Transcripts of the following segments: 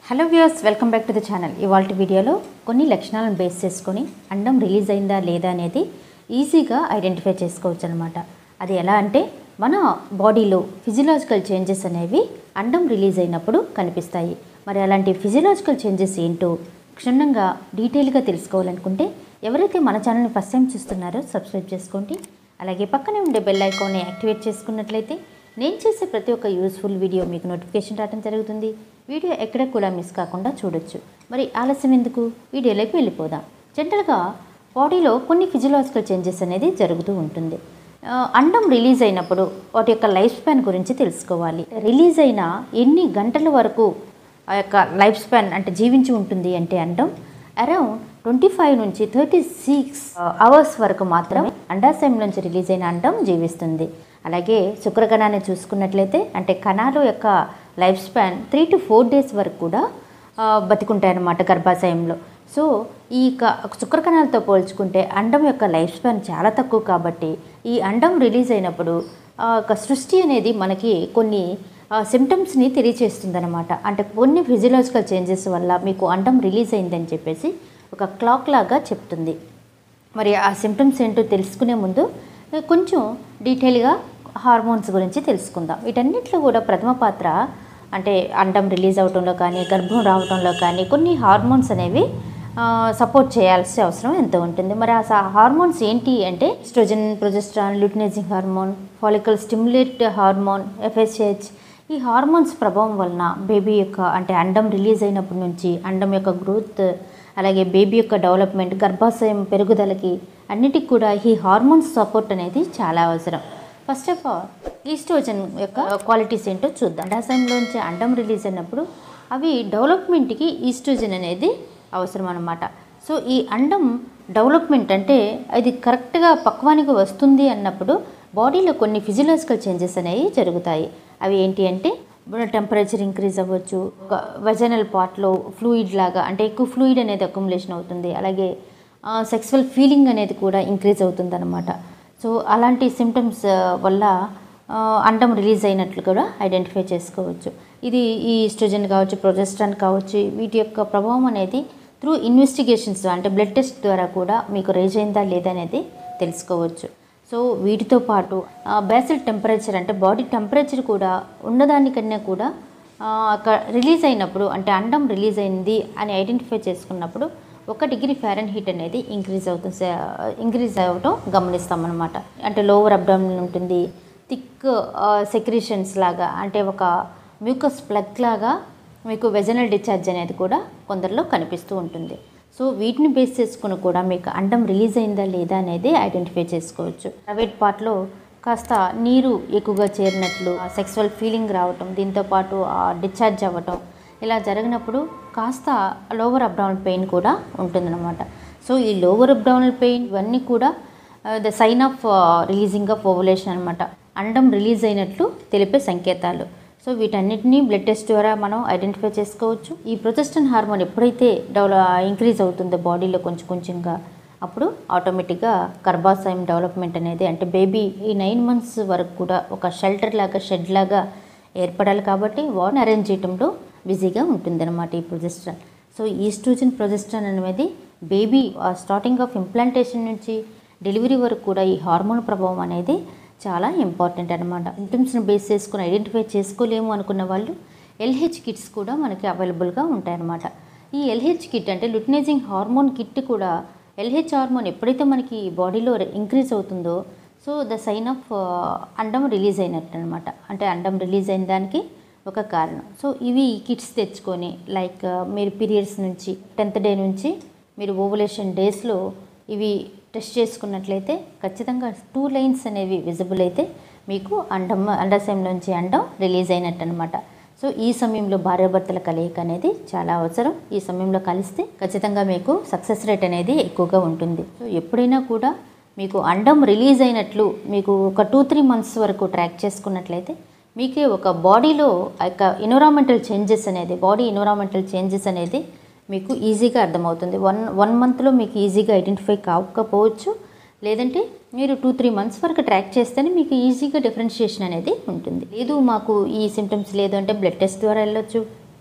hello viewers welcome back to the channel ఇవాళ వీడియోలో కొన్ని లక్షణాలను బేస్ చేసుకొని అండం రిలీజ్ అయిందా లేదా అనేది ఈజీగా ఐడెంటిఫై చేసుకోవచ్చు అనమాట అది ఎలా అంటే మన బాడీలో ఫిజియలాజికల్ చేంజెస్ అనేవి అండం రిలీజ్ అయినప్పుడు కనిపిస్తాయి మరి అలాంటి ఫిజియలాజికల్ చేంజెస్ ఏంటో క్షుణ్ణంగా డీటెయిల్గా తెలుసుకోవాలనుకుంటే ఎవరైతే మన ఛానల్ని ఫస్ట్ టైం చూస్తున్నారో సబ్స్క్రైబ్ చేసుకోండి అలాగే పక్కనే ఉండే బెల్ ఐకాన్ని యాక్టివేట్ చేసుకున్నట్లయితే నేను చేసే ప్రతి ఒక్క యూస్ఫుల్ వీడియో మీకు నోటిఫికేషన్ రావడం జరుగుతుంది వీడియో ఎక్కడ కూడా మిస్ కాకుండా చూడొచ్చు మరి ఆలస్యం ఎందుకు వీడియోలోకి వెళ్ళిపోదాం జనరల్గా బాడీలో కొన్ని ఫిజియలాజికల్ చేంజెస్ అనేది జరుగుతూ ఉంటుంది ఆ, అండం రిలీజ్ అయినప్పుడు వాటి యొక్క లైఫ్ స్పాన్ గురించి తెలుసుకోవాలి రిలీజ్ అయిన ఎన్ని గంటల వరకు ఆ యొక్క లైఫ్ స్పాన్ అంటే జీవించి ఉంటుంది అంటే అండం అరౌండ్ ట్వంటీ ఫైవ్ నుంచి థర్టీ సిక్స్ అవర్స్ వరకు మాత్రమే అండాశయం నుంచి రిలీజ్ అయిన అండం జీవిస్తుంది అలాగే శుక్రకణాన్ని చూసుకున్నట్లయితే అంటే కణాలు యొక్క life span three to four days వరకు కూడా ఆ, బతికుంటాయన్నమాట గర్భాశయంలో సో ఈ క శుక్రకణాలతో పోల్చుకుంటే అండం యొక్క లైఫ్ స్పాన్ చాలా తక్కువ కాబట్టి ఈ అండం రిలీజ్ అయినప్పుడు ఆ యొక్క సృష్టి అనేది మనకి కొన్ని సిమ్టమ్స్ని తెలియచేస్తుందన్నమాట అంటే కొన్ని ఫిజియలాజికల్ చేంజెస్ వల్ల మీకు అండం రిలీజ్ అయిందని చెప్పేసి ఒక క్లాక్ లాగా చెప్తుంది మరి ఆ సిమ్టమ్స్ ఏంటో తెలుసుకునే ముందు కొంచెం డీటెయిల్గా హార్మోన్స్ గురించి తెలుసుకుందాం వీటన్నిటిలో కూడా ప్రథమ పాత్ర అంటే అండం రిలీజ్ అవటంలో కానీ గర్భం రావటంలో కానీ కొన్ని హార్మోన్స్ అనేవి సపోర్ట్ చేయాల్సిన అవసరం ఎంతో ఉంటుంది మరి ఆ స- హార్మోన్స్ ఏంటి అంటే oestrogen progesterone luteinizing hormone follicle stimulate hormone FSH ఈ హార్మోన్స్ ప్రభావం వలన బేబీ యొక్క అంటే అండం రిలీజ్ అయినప్పటి నుంచి అండం యొక్క గ్రోత్ అలాగే బేబీ యొక్క డెవలప్మెంట్ గర్భాశయం పెరుగుదలకి అన్నిటికి కూడా ఈ హార్మోన్స్ సపోర్ట్ అనేది చాలా అవసరం ఫస్ట్ ఆఫ్ ఆల్ ఈస్ట్రోజన్ యొక్క క్వాలిటీస్ ఏంటో చూద్దాం అండాశయంలోంచి అండం రిలీజ్ అయినప్పుడు అవి డెవలప్మెంట్కి ఈస్ట్రోజన్ అనేది అవసరం అన్నమాట సో ఈ అండం డెవలప్మెంట్ అంటే అది కరెక్ట్గా పక్వానికి వస్తుంది అన్నప్పుడు బాడీలో కొన్ని ఫిజియలాజికల్ చేంజెస్ అనేవి జరుగుతాయి అవి ఏంటి అంటే టెంపరేచర్ ఇంక్రీజ్ అవ్వచ్చు ఒక వెజనల్ పార్ట్లో ఫ్లూయిడ్ లాగా అంటే ఎక్కువ ఫ్లూయిడ్ అనేది అక్యుములేషన్ అవుతుంది అలాగే సెక్సువల్ ఫీలింగ్ అనేది కూడా ఇంక్రీజ్ అవుతుంది అనమాట సో అలాంటి సిమ్టమ్స్ వల్ల ఆ, అండం రిలీజ్ అయినట్లు కూడా ఐడెంటిఫై చేసుకోవచ్చు ఇది ఈ స్ట్రోజన్ కావచ్చు ప్రొజెస్ట్రాన్ కావచ్చు వీటి యొక్క ప్రభావం అనేది త్రూ ఇన్వెస్టిగేషన్స్ అంటే బ్లడ్ టెస్ట్ ద్వారా కూడా మీకు రేజ్ అయిందా లేదా అనేది తెలుసుకోవచ్చు సో వీటితో పాటు బేసల్ టెంపరేచర్ అంటే బాడీ టెంపరేచర్ కూడా ఉన్నదానికన్నా కూడా ఆ, అక్కడ రిలీజ్ అయినప్పుడు అంటే అండం రిలీజ్ అయింది అని ఐడెంటిఫై చేసుకున్నప్పుడు ఒక డిగ్రీ ఫారెన్ హీట్ అనేది ఇంక్రీజ్ అవుతుంది ఇంక్రీజ్ అవ్వటం గమనిస్తాం అనమాట అంటే లోవర్ అబ్డామిన్ ఉంటుంది థిక్ సెక్రీషన్స్ లాగా అంటే ఒక మ్యూకస్ ప్లగ్ లాగా మీకు వెజనల్ డిశ్చార్జ్ అనేది కూడా కొందరిలో కనిపిస్తూ ఉంటుంది సో వీటిని బేస్ చేసుకుని కూడా మీకు అండం రిలీజ్ అయిందా లేదా అనేది ఐడెంటిఫై చేసుకోవచ్చు ప్రైవేట్ పార్ట్లో కాస్త నీరు ఎక్కువగా చేరినట్లు సెక్సువల్ ఫీలింగ్ రావటం దీంతోపాటు డిశ్చార్జ్ అవ్వటం ఇలా జరిగినప్పుడు కాస్త లోవర్ అబ్డామినల్ పెయిన్ కూడా ఉంటుందన్నమాట సో ఈ లోవర్ అబ్డామినల్ పెయిన్ ఇవన్నీ కూడా the sign of releasing of ovulation అనమాట అండం రిలీజ్ అయినట్లు తెలిపే సంకేతాలు సో వీటన్నిటిని బ్లడ్ టెస్ట్ ద్వారా మనం ఐడెంటిఫై చేసుకోవచ్చు ఈ ప్రొజెస్టన్ హార్మోన్ ఎప్పుడైతే డెవలప్ ఇంక్రీజ్ అవుతుందో బాడీలో కొంచెం కొంచెంగా అప్పుడు ఆటోమేటిక్గా గర్భాశయం డెవలప్మెంట్ అనేది అంటే బేబీ ఈ నైన్ మంత్స్ వరకు కూడా ఒక షెల్టర్ లాగా షెడ్ లాగా ఏర్పడాలి కాబట్టి వాటిని అరేంజ్ చేయడంలో బిజీగా ఉంటుందన్నమాట ఈ ప్రొజెస్ట్రాన్ సో ఈస్ట్రోజన్ ప్రొజెస్ట్రాన్ అనేది బేబీ స్టార్టింగ్ ఆఫ్ ఇంప్లాంటేషన్ నుంచి డెలివరీ వరకు కూడా ఈ హార్మోన్ ప్రభావం అనేది చాలా ఇంపార్టెంట్ అనమాట సిమ్టమ్స్ని బేస్ చేసుకుని ఐడెంటిఫై చేసుకోలేము అనుకున్న వాళ్ళు ఎల్హెచ్ కిట్స్ కూడా మనకి అవైలబుల్గా ఉంటాయన్నమాట ఈ ఎల్హెచ్ కిట్ అంటే లుటినైజింగ్ హార్మోన్ కిట్ కూడా ఎల్హెచ్ హార్మోన్ ఎప్పుడైతే మనకి బాడీలో ఇంక్రీజ్ అవుతుందో సో ద సైన్ ఆఫ్ అండం రిలీజ్ అయినట్టు అనమాట అంటే అండం రిలీజ్ అయిన దానికి ఒక కారణం సో ఇవి కిట్స్ తెచ్చుకొని లైక్ మీరు పీరియడ్స్ నుంచి టెన్త్ డే నుంచి మీరు ఓవులేషన్ డేస్లో ఇవి టెస్ట్ చేసుకున్నట్లయితే ఖచ్చితంగా టూ లైన్స్ అనేవి విజిబుల్ అయితే మీకు అండం అండాశయంలోంచి అండం రిలీజ్ అయినట్టు అనమాట సో ఈ సమయంలో భార్యాభర్తల కలయిక అనేది చాలా అవసరం ఈ సమయంలో కలిస్తే ఖచ్చితంగా మీకు సక్సెస్ రేట్ అనేది ఎక్కువగా ఉంటుంది సో ఎప్పుడైనా కూడా మీకు అండం రిలీజ్ అయినట్లు మీకు ఒక టూ త్రీ మంత్స్ వరకు ట్రాక్ చేసుకున్నట్లయితే మీకే ఒక బాడీలో ఆ యొక్క ఎన్విరాన్మెంటల్ చేంజెస్ అనేది బాడీ ఎన్విరాన్మెంటల్ చేంజెస్ అనేది మీకు ఈజీగా అర్థమవుతుంది వన్ వన్ మంత్లో మీకు ఈజీగా ఐడెంటిఫై కాకపోవచ్చు లేదంటే మీరు టూ త్రీ మంత్స్ వరకు ట్రాక్ చేస్తేనే మీకు ఈజీగా డిఫరెన్షియేషన్ అనేది ఉంటుంది లేదు మాకు ఈ సిమ్టమ్స్ లేదు అంటే బ్లడ్ టెస్ట్ ద్వారా వెళ్ళొచ్చు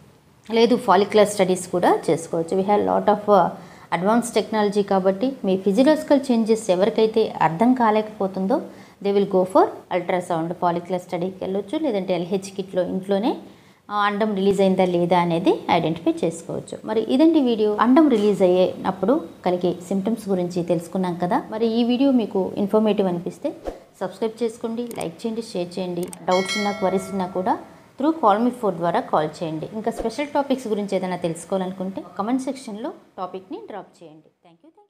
లేదు ఫాలిక్యులర్ స్టడీస్ కూడా చేసుకోవచ్చు we have lot of advance technology కాబట్టి మీ ఫిజియలాజికల్ చేంజెస్ ఎవరికైతే అర్థం కాలేకపోతుందో they will go for ultrasound follicular స్టడీకి వెళ్ళొచ్చు లేదంటే ఎల్హెచ్ కిట్లో ఇంట్లోనే ఆ, అండం రిలీజ్ అయిందా లేదా అనేది ఐడెంటిఫై చేసుకోవచ్చు మరి ఇదండి వీడియో అండం రిలీజ్ అయ్యేటప్పుడు కలిగే సిమ్టమ్స్ గురించి తెలుసుకున్నాం కదా మరి ఈ వీడియో మీకు ఇన్ఫర్మేటివ్ అనిపిస్తే సబ్స్క్రైబ్ చేసుకోండి లైక్ చేయండి షేర్ చేయండి డౌట్స్ ఉన్నా క్వరీస్ ఉన్నా కూడా త్రూ కాల్ మీ ఫోర్ ద్వారా కాల్ చేయండి ఇంకా స్పెషల్ టాపిక్స్ గురించి ఏదైనా తెలుసుకోవాలనుకుంటే కమెంట్ సెక్షన్లో టాపిక్ని డ్రాప్ చేయండి థ్యాంక్ యూ థ్యాంక్ యూ